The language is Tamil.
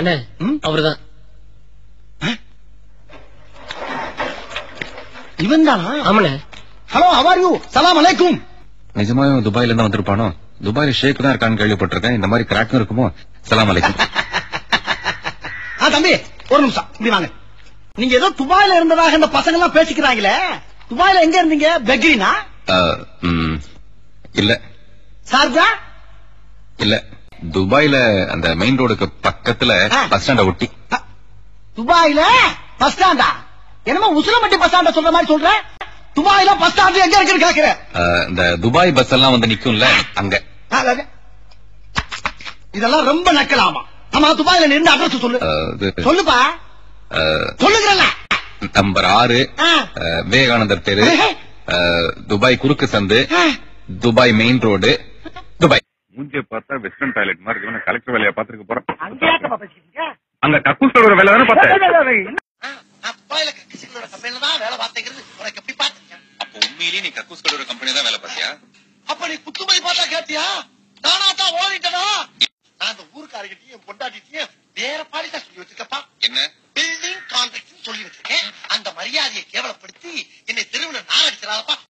அண்ணே ம்? அவர்தான் இவன் தானா ஆமாண்ணே ஹலோ ஹவர் யூ சலாம் அலைக்கும் நிஜமாவே அவன் துபாயில இருந்து வந்திருப்பானோ துபாயில ஷேக் தான் இருக்கான்னு கேள்விப்பட்டிருக்கேன் இந்த மாதிரி கிராக்கும் இருக்குமோ சலாம் அலைக்கும் ஆ தம்பி ஒரு நிமிஷம் இப்படி வாங்க நீங்க ஏதோ துபாயில இருந்ததாக இந்த பசங்க எல்லாம் பேசிக்கிறாங்களே துபாயில எங்க இருந்தீங்க பெக்ரினா அஹ், ம், இல்ல சார்ஜா இல்ல துபாயில அந்த மெயின் ரோடுக்கு பக்கத்துல ஆ. பஸ் ஸ்டாண்ட ஒட்டி அ, துபாயில பஸ் ஸ்டாண்டா என்னமோ உசிலம்பட்டி பஸ் ஸ்டாண்ட சொல்ற மாதிரி சொல்ற துபாயில பஸ் ஸ்டாண்ட் எங்க இருக்குன்னு கேக்குறேன் அஹ், இந்த துபாய் பஸ் எல்லாம் வந்து நிக்கும்ல அங்க ஆ, அது- இதெல்லாம் ரொம்ப நக்கலாமா ஆமா துபாயில நின்று அட்ரஸ் சொல்லு அஹ், இது, சொல்லுப்பா அஹ், சொல்லுகிறல்ல நம்பர் ஆறு ஆ. அஹ், விவேகானந்தர் தெரு அஹ், துபாய் குறுக்கு சந்து ஆ. துபாய் மெயின் ரோடு துபாய் மூஞ்சிய பார்த்தா வெஸ்டர்ன் டாய்லெட் மாதிரி இருக்கு கலெக்டர் வேலையை பாத்துக்க போறேன் அங்கேயாட்டமா பேசிக்கிட்டீங்க அங்க கக்கூஸ் ஒரு வேலை தானே பார்த்தேன் நான் துபாயில கக்கிசிங்களோட கம்பெனில தான் வேலை பார்த்தேங்கிறது உனக்கு எப்படி பாத்தீங்க அப்ப உண்மையிலேயே நீ கக்கூஸ் ஒரு கம்பெனி தான் வேலை பார்த்தியா அப்ப நீ குத்துமதி பார்த்தா கேட்டியா நானா தான் ஓடிட்டனா நான் அந்த ஊருக்காரகிட்டையும் என் பொண்டாட்டிட்டையும் வேற பாலிசா சொல்லி வச்சிருக்கப்பா என்ன பில்டிங் கான்ட்ராக்ட் சொல்லி வச்சிருக்கேன் அந்த மரியாதையை கேவலப்படுத்தி என்னை தெருவில் நான் அடிச்சிடாதப்பா